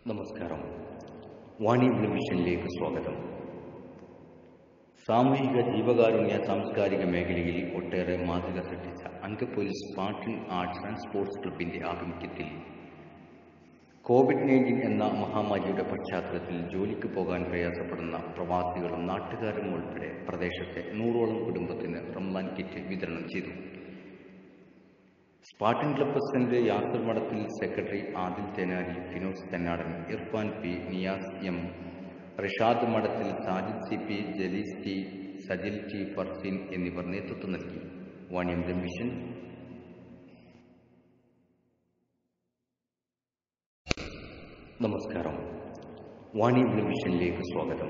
നമസ്കാരം വാണി ടെലിവിഷനിലേക്ക് സ്വാഗതം സാമൂഹിക ജീവകാരുണ്യ സാംസ്കാരിക മേഖലയിൽ ഒട്ടേറെ മാതൃക സൃഷ്ടിച്ച അങ്കപ്പോലീസ് സ്പാർട്ടൻ ആർട്സ് ആൻഡ് സ്പോർട്സ് ക്ലബിന്റെ ആഭിമുഖ്യത്തിൽ കോവിഡ് നയൻറ്റീൻ എന്ന മഹാമാരിയുടെ പശ്ചാത്തലത്തിൽ ജോലിക്ക് പോകാൻ പ്രയാസപ്പെടുന്ന പ്രവാസികളും നാട്ടുകാരും ഉൾപ്പെടെ പ്രദേശത്തെ നൂറോളം കുടുംബത്തിന് റംലാൻ കിറ്റ് വിതരണം ചെയ്തു Spartan club president Yasar Madathil secretary Adil Thenari Finos Thennadan Irfan P Niyas M Rishad Madathil Sajid C P Jalees T Sajil T Farseen എന്നിവർ നേതൃത്വം നൽകി വാണിയം രംവിഷൻ നമസ്കാരം വാണി ടെലിവിഷനിലേക്ക് സ്വാഗതം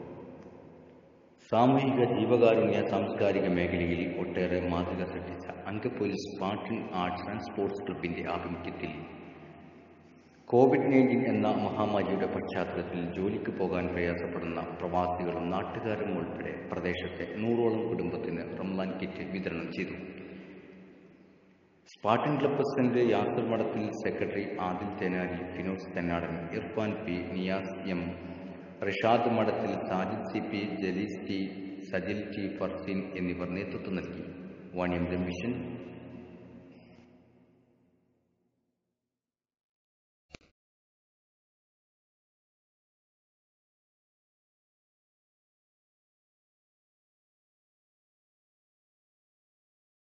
സാമൂഹിക ജീവകാരുണ്യ സാംസ്കാരിക മേഖലയിൽ ഒട്ടേറെ മാതൃക സൃഷ്ടിച്ച അങ്കപ്പോലീസ് സ്പാർട്ടൻ ആർട്സ് ആൻഡ് സ്പോർട്സ് ക്ലബിന്റെ ആഭിമുഖ്യത്തിൽ കോവിഡ് നയൻറ്റീൻ എന്ന മഹാമാരിയുടെ പശ്ചാത്തലത്തിൽ ജോലിക്ക് പോകാൻ പ്രയാസപ്പെടുന്ന പ്രവാസികളും നാട്ടുകാരും ഉൾപ്പെടെ പ്രദേശത്തെ നൂറോളം കുടുംബത്തിന് റംലാൻ കിറ്റ് വിതരണം ചെയ്തു Spartan club president Yasar Madathil secretary Adil Thenari Finos Thennadan Irfan P Niyas M Rishad Madathil Sajid C P Jalees T Sajil T Farseen എന്നിവർ നേതൃത്വം നൽകി വാണിയം രംവിഷൻ